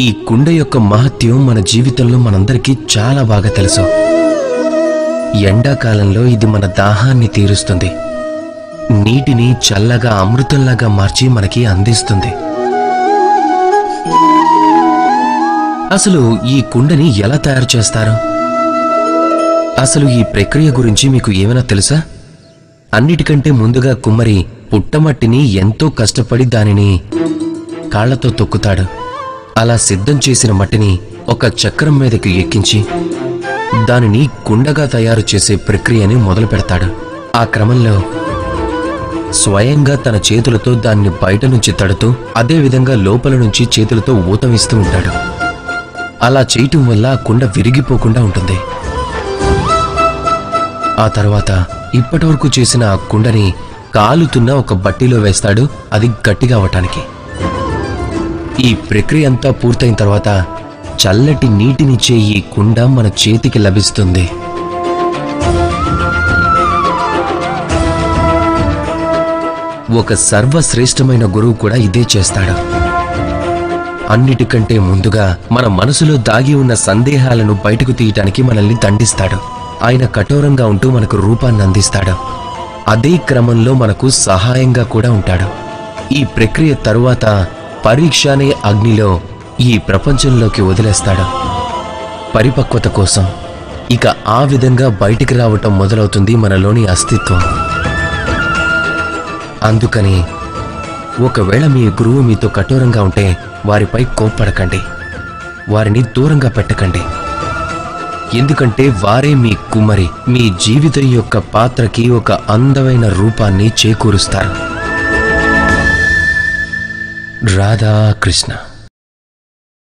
ఈ కుండ యొక్క మహత్యం మన జీవితంలో మనందరికీ చాలా బాగా తెలుసు ఎండాకాలంలో ఇది మన దాహాన్ని తీరుస్తుంది నీటిని చల్లగా అమృతంలాగా మార్చి మనకి అందిస్తుంది అసలు ఈ కుండని ఎలా తయారు చేస్తారు అసలు ఈ ప్రక్రియ గురించి మీకు ఏమైనా తెలుసా అన్నిటికంటే ముందుగా కుమ్మరి పుట్టమట్టిని ఎంతో కష్టపడి దానిని కాళ్లతో తొక్కుతాడు అలా సిద్ధం చేసిన మట్టిని ఒక చక్రం మీదకి ఎక్కించి దానిని కుండగా తయారు చేసే ప్రక్రియని మొదలు పెడతాడు ఆ క్రమంలో స్వయంగా తన చేతులతో దాన్ని బయట నుంచి తడుతూ అదే విధంగా లోపల నుంచి చేతులతో ఊతం ఇస్తూ ఉంటాడు అలా చేయటం వల్ల ఆ కుండ విరిగిపోకుండా ఉంటుంది ఆ తర్వాత ఇప్పటివరకు చేసిన ఆ కుండని కాలుతున్న ఒక బట్టీలో వేస్తాడు అది గట్టిగా అవటానికి ఈ ప్రక్రియ అంతా పూర్తయిన తర్వాత చల్లటి నీటినిచ్చే ఈ కుండ మన చేతికి లభిస్తుంది ఒక సర్వశ్రేష్టమైన గురువు కూడా ఇదే చేస్తాడు అన్నిటికంటే ముందుగా మన మనసులో దాగి ఉన్న సందేహాలను బయటకు తీయటానికి మనల్ని దండిస్తాడు ఆయన కఠోరంగా ఉంటూ మనకు రూపాన్ని అందిస్తాడు అదే క్రమంలో మనకు సహాయంగా కూడా ఉంటాడు ఈ ప్రక్రియ తరువాత పరీక్ష అనే అగ్నిలో ఈ ప్రపంచంలోకి వదిలేస్తాడు పరిపక్వత కోసం ఇక ఆ విధంగా బయటికి రావటం మొదలవుతుంది మనలోని అస్తిత్వం అందుకని ఒకవేళ మీ గురువు మీతో కఠోరంగా ఉంటే వారిపై కోప్పడకండి వారిని దూరంగా పెట్టకండి ఎందుకంటే వారే మీ కుమ్మరి మీ జీవితం యొక్క పాత్రకి ఒక అందమైన రూపాన్ని చేకూరుస్తారు రాధా కృష్ణ